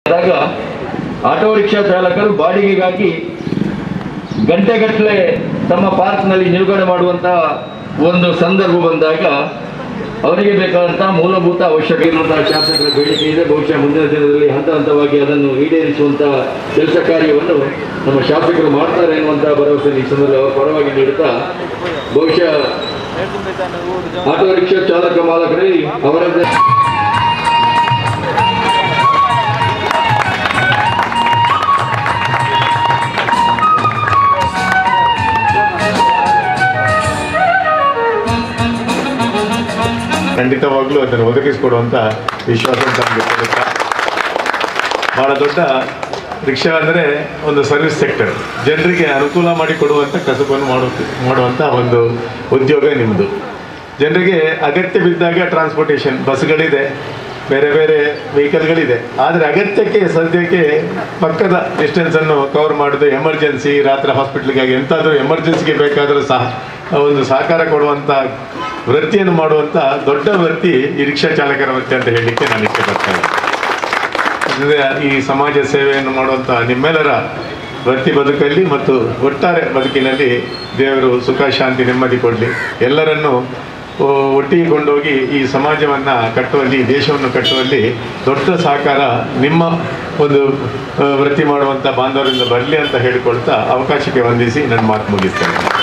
ಆದಾಗ auto rickshaw ಚಾಲಕರು ಬಾಡಿಗೆಗಾಗಿ ಗಂಟೆಗಟ್ಟಲೆ ತಮ್ಮ ಪಾರ್ಕ್ನಲ್ಲಿ ನಿಲುಗಡೆ ಮಾಡುವಂತಹ ಒಂದು ಸಂದರ್ಭ ಬಂದಾಗ ಅವರಿಗೆ ಬೇಕಾದಂತಹ ಮೂಲಭೂತ ಅವಶ್ಯಕತೆ ಇರುವಂತಹ ಶಾಸಕರ ಬೇಡಿಕೆ ಇದೆ ಬಹುಶಃ ಮುಂದಿನ ದಿನದಲ್ಲಿ ಹಂತ ಹಂತವಾಗಿ ಅದನ್ನು ಈಡೇರಿಸುವಂತಹ ಕೆಲಸ ಕಾರ್ಯವನ್ನು ನಮ್ಮ ಶಾಸಕರು ಮಾಡ್ತಾರೆ ಎನ್ನುವಂತಹ ಭರವಸೆ ಈ ಸಂದರ್ಭ ಅವರ ಪರವಾಗಿ ನೀಡುತ್ತಾ ಬಹುಶಃ ಆಟೋ ರಿಕ್ಷಾ ಚಾಲಕ ಮಾಲಕರಲ್ಲಿ ಅವರದ್ದೇ ಖಂಡಿತವಾಗ್ಲೂ ಅದನ್ನು ಒದಗಿಸಿಕೊಡುವಂಥ ವಿಶ್ವಾಸ ನಮಗೆ ಕೊಡುತ್ತಾ ಬಹಳ ದೊಡ್ಡ ರಿಕ್ಷಾ ಅಂದರೆ ಒಂದು ಸರ್ವಿಸ್ ಸೆಕ್ಟರ್ ಜನರಿಗೆ ಅನುಕೂಲ ಮಾಡಿಕೊಡುವಂಥ ಕಸಬನ್ನು ಮಾಡು ಮಾಡುವಂಥ ಒಂದು ಉದ್ಯೋಗ ನಿಮ್ಮದು ಜನರಿಗೆ ಅಗತ್ಯ ಬಿದ್ದಾಗ ಟ್ರಾನ್ಸ್ಪೋರ್ಟೇಷನ್ ಬಸ್ಗಳಿದೆ ಬೇರೆ ಬೇರೆ ವೆಹಿಕಲ್ಗಳಿದೆ ಆದರೆ ಅಗತ್ಯಕ್ಕೆ ಸದ್ಯಕ್ಕೆ ಪಕ್ಕದ ಡಿಸ್ಟೆನ್ಸನ್ನು ಕವರ್ ಮಾಡೋದು ಎಮರ್ಜೆನ್ಸಿ ರಾತ್ರಿ ಹಾಸ್ಪಿಟ್ಲಿಗಾಗಿ ಎಂತಾದರೂ ಎಮರ್ಜೆನ್ಸಿಗೆ ಬೇಕಾದರೂ ಸಹ ಒಂದು ಸಹಕಾರ ಕೊಡುವಂಥ ವೃತ್ತಿಯನ್ನು ಮಾಡುವಂಥ ದೊಡ್ಡ ವೃತ್ತಿ ಈ ರಿಕ್ಷಾ ಚಾಲಕರ ವೃತ್ತಿ ಅಂತ ಹೇಳಲಿಕ್ಕೆ ನಾನು ಇಷ್ಟಪಡ್ತೇನೆ ಅಂದರೆ ಈ ಸಮಾಜ ಸೇವೆಯನ್ನು ಮಾಡುವಂಥ ನಿಮ್ಮೆಲ್ಲರ ವೃತ್ತಿ ಬದುಕಲ್ಲಿ ಮತ್ತು ಒಟ್ಟಾರೆ ಬದುಕಿನಲ್ಲಿ ದೇವರು ಸುಖ ಶಾಂತಿ ನೆಮ್ಮದಿ ಕೊಡಲಿ ಎಲ್ಲರನ್ನೂ ಓ, ಒಟ್ಟಿಗೆ ಕೊಂಡೋಗಿ ಈ ಸಮಾಜವನ್ನು ಕಟ್ಟುವಲ್ಲಿ ದೇಶವನ್ನು ಕಟ್ಟುವಲ್ಲಿ ದೊಡ್ಡ ಸಹಕಾರ ನಿಮ್ಮ ಒಂದು ಆ, ವೃತ್ತಿ ಮಾಡುವಂಥ ಬಾಂಧವರಿಂದ ಬರಲಿ ಅಂತ ಹೇಳಿಕೊಳ್ತಾ ಅವಕಾಶಕ್ಕೆ ವಂದಿಸಿ ನನ್ನ ಮಾತು ಮುಗಿಸ್ತೇನೆ